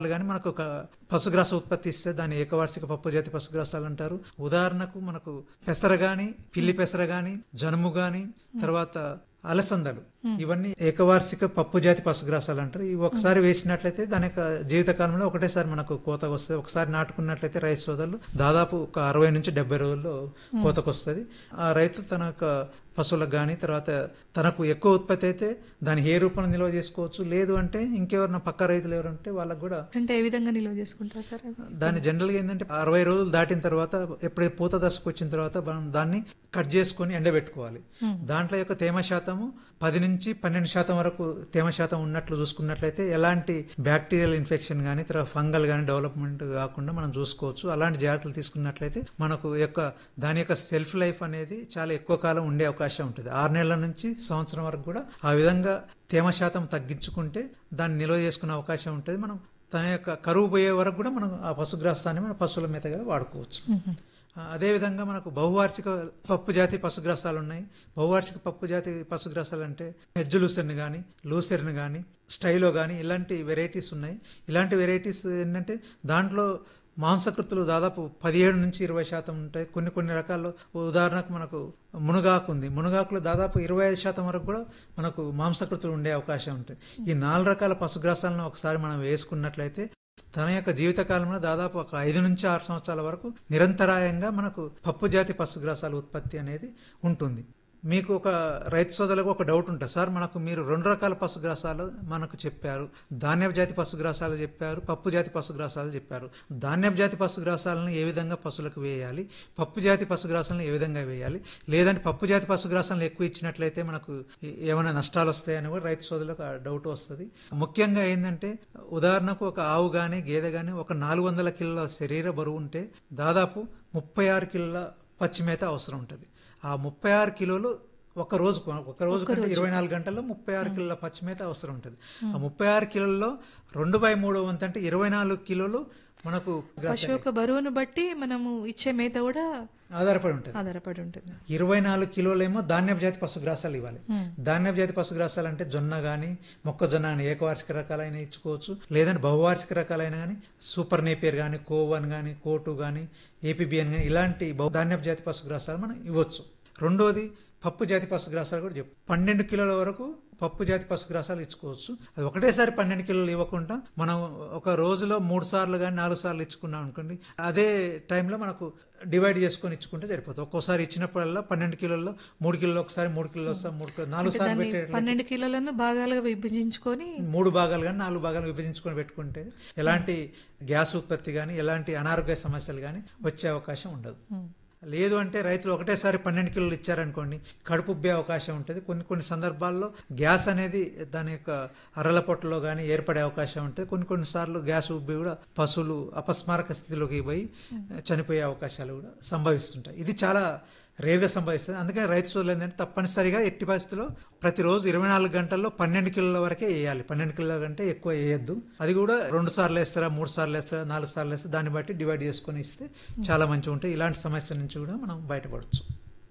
కానీ మనకు ఒక పశుగ్రాస ఉత్పత్తి ఇస్తే దాన్ని ఏకవార్షిక పప్పు జాతి పశుగ్రాసాలు అంటారు ఉదాహరణకు మనకు పెసర గాని పిల్లి పెసర గాని జనుము గాని తర్వాత అలసందలు ఇవన్నీ ఏకవార్షిక పప్పు జాతి పశుగ్రాసాలు అంటారు ఇవి ఒకసారి వేసినట్లయితే దాని యొక్క జీవితకాలంలో ఒకటేసారి మనకు కోతకు వస్తుంది ఒకసారి నాటుకున్నట్లయితే రైతు సోదరులు దాదాపు ఒక అరవై నుంచి డెబ్బై రోజుల్లో కోతకు వస్తుంది ఆ రైతు తన యొక్క పశువులకు కానీ తర్వాత తనకు ఎక్కువ ఉత్పత్తి అయితే దాన్ని ఏ రూపంలో నిల్వ చేసుకోవచ్చు లేదు అంటే ఇంకెవరైనా పక్క రైతులు ఎవరు ఉంటే వాళ్ళకు కూడా అంటే ఏ విధంగా నిల్వ చేసుకుంటారు సార్ అది? దాన్ని జనరల్గా ఏంటంటే అరవై రోజులు దాటిన తర్వాత ఎప్పుడైతే పూత దశకు వచ్చిన తర్వాత మనం దాన్ని కట్ చేసుకొని ఎండబెట్టుకోవాలి దాంట్లో యొక్క తేమ శాతము పది నుంచి పన్నెండు శాతం వరకు తేమ శాతం ఉన్నట్లు చూసుకున్నట్లయితే ఎలాంటి బ్యాక్టీరియల్ ఇన్ఫెక్షన్ కానీ తర్వాత ఫంగల్ కానీ డెవలప్మెంట్ కాకుండా మనం చూసుకోవచ్చు అలాంటి జాగ్రత్తలు తీసుకున్నట్లయితే మనకు యొక్క దాని యొక్క సెల్ఫ్ లైఫ్ అనేది చాలా ఎక్కువ కాలం ఉండే అవకాశం ఉంటుంది ఆరు నెలల నుంచి సంవత్సరం వరకు కూడా ఆ విధంగా తేమ శాతం తగ్గించుకుంటే దాన్ని నిల్వ చేసుకునే అవకాశం ఉంటుంది మనం తన యొక్క కరువు పోయే వరకు కూడా మనం ఆ పశుగ్రాసాన్ని మన పశువుల మేతగా వాడుకోవచ్చు ఆ, అదేవిధంగా మనకు బహువార్షిక పప్పు జాతి పశుగ్రాసాలు ఉన్నాయి బహువార్షిక పప్పు జాతి పశుగ్రాసాలు అంటే ఎడ్జు లూసెర్న్ కానీ లూసెర్న్ కానీ స్టైలో కానీ ఇలాంటి వెరైటీస్ ఉన్నాయి ఇలాంటి వెరైటీస్ ఏంటంటే దాంట్లో మాంసకృతులు దాదాపు పదిహేడు నుంచి ఇరవై శాతం ఉంటాయి కొన్ని కొన్ని రకాల్లో ఉదాహరణకు మనకు మునగాకు ఉంది మునగాకులో దాదాపు ఇరవై ఐదు శాతం వరకు కూడా మనకు మాంసకృతులు ఉండే అవకాశం ఉంటుంది ఈ నాలుగు రకాల పశుగ్రాసాలను ఒకసారి మనం వేసుకున్నట్లయితే తన యొక్క జీవితకాలంలో దాదాపు ఒక ఐదు నుంచి ఆరు సంవత్సరాల వరకు నిరంతరాయంగా మనకు పప్పు జాతి పశుగ్రాసాల ఉత్పత్తి అనేది ఉంటుంది మీకు ఒక రైతు సోదరులకు ఒక డౌట్ ఉంటుంది సార్ మనకు మీరు రెండు రకాల పశుగ్రాసాలు మనకు చెప్పారు ధాన్యపు జాతి పశుగ్రాసాలు చెప్పారు పప్పు జాతి పశుగ్రాసాలు చెప్పారు ధాన్యపు జాతి పశుగ్రాసాలను ఏ విధంగా పశువులకు వేయాలి పప్పు జాతి పశుగ్రాసాలను ఏ విధంగా వేయాలి లేదంటే పప్పు జాతి పశుగ్రాసాలను ఎక్కువ ఇచ్చినట్లయితే మనకు ఏ- ఏమైనా నష్టాలు వస్తాయని కూడా రైతు సోదరులకు ఆ డౌట్ వస్తుంది ముఖ్యంగా ఏంటంటే ఉదాహరణకు ఒక ఆవు గాని గేదె గాని ఒక నాలుగు వందల కిలోల శరీర బరువు ఉంటే దాదాపు ముప్పై ఆరు కిలోల పచ్చిమేత అవసరం ఉంటుంది ఆ ముప్పై ఆరు కిలోలు ఒక రోజు ఒక రోజు కంటే ఇరవై నాలుగు గంటల్లో ముప్పై ఆరు కిలోల పచ్చిమేత అవసరం ఉంటుంది ఆ ముప్పై ఆరు కిలోల్లో రెండు బై మూడు వంతు అంటే ఇరవై నాలుగు కిలోలు మనకు పశువు యొక్క బరువును బట్టి మనము ఇచ్చే మేత కూడా ఆధారపడి ఉంటుంది ఆధారపడి ఉంటుంది ఇరవై నాలుగు కిలోలేమో ధాన్యపు జాతి పశుగ్రాసాలు ఇవ్వాలి ధాన్యపు జాతి పశుగ్రాసాలు అంటే జొన్న గాని మొక్కజొన్న కానీ ఏకవార్షిక రకాలైన ఇచ్చుకోవచ్చు లేదంటే బహువార్షిక రకాలైన కానీ సూపర్ నేపియర్ కానీ కోవన్ కానీ కోటు కానీ ఏపీబిఎన్ కానీ ఇలాంటి బహు- ధాన్యపు జాతి పశుగ్రాసాలు మనం ఇవ్వచ్చు రెండోది పప్పు జాతి పశుగ్రాసాలు కూడా చెప్పు పన్నెండు కిలోల వరకు పప్పు జాతి పశుగ్రాసాలు ఇచ్చుకోవచ్చు అది ఒకటేసారి పన్నెండు కిలోలు ఇవ్వకుండా మనం ఒక రోజులో మూడు సార్లు కానీ నాలుగు సార్లు ఇచ్చుకున్నాం అనుకోండి అదే టైంలో మనకు డివైడ్ చేసుకొని ఇచ్చుకుంటే సరిపోతుంది ఒక్కోసారి ఇచ్చినప్పుడల్లా పన్నెండు కిలోల్లో మూడు కిలోలు ఒకసారి మూడు కిలోలు వస్తాం మూడు కిలో నాలుగు సార్లు దాన్ని పెట్టే పన్నెండు కిలోలను భాగాలుగా విభజించుకొని మూడు భాగాలు కానీ నాలుగు భాగాలు విభజించుకొని పెట్టుకుంటే ఎలాంటి గ్యాస్ ఉత్పత్తి కానీ ఎలాంటి అనారోగ్య సమస్యలు కానీ వచ్చే అవకాశం ఉండదు లేదు అంటే రైతులు ఒకటేసారి పన్నెండు కిలోలు ఇచ్చారనుకోండి కడుపు ఉబ్బే అవకాశం ఉంటుంది కొన్ని కొన్ని సందర్భాల్లో గ్యాస్ అనేది దాని యొక్క అరల పొట్టలో కానీ ఏర్పడే అవకాశం ఉంటుంది కొన్ని కొన్ని సార్లు గ్యాస్ ఉబ్బి కూడా పశువులు అపస్మారక స్థితిలోకి పోయి చనిపోయే అవకాశాలు కూడా సంభవిస్తుంటాయి ఇది చాలా రేర్గా సంభవిస్తుంది అందుకని రైతు సోదరులు ఏంటంటే తప్పనిసరిగా ఎట్టి పరిస్థితిలో ప్రతిరోజు ఇరవై నాలుగు గంటల్లో పన్నెండు కిలోల వరకే వేయాలి పన్నెండు కిలోల కంటే ఎక్కువ వేయద్దు అది కూడా రెండు సార్లు వేస్తారా మూడు సార్లు వేస్తారా నాలుగు సార్లు వేస్తారా దాన్ని బట్టి డివైడ్ చేసుకొని ఇస్తే చాలా మంచిగా ఉంటాయి ఇలాంటి సమస్య నుంచి కూడా మనం బయటపడవచ్చు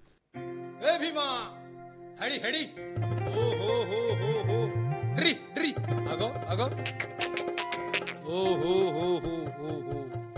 ఏ భీమా హడి హడి ఓ హో హో హో హో డ్రి డ్రి అగో అగో ఓ హో హో హో హో హో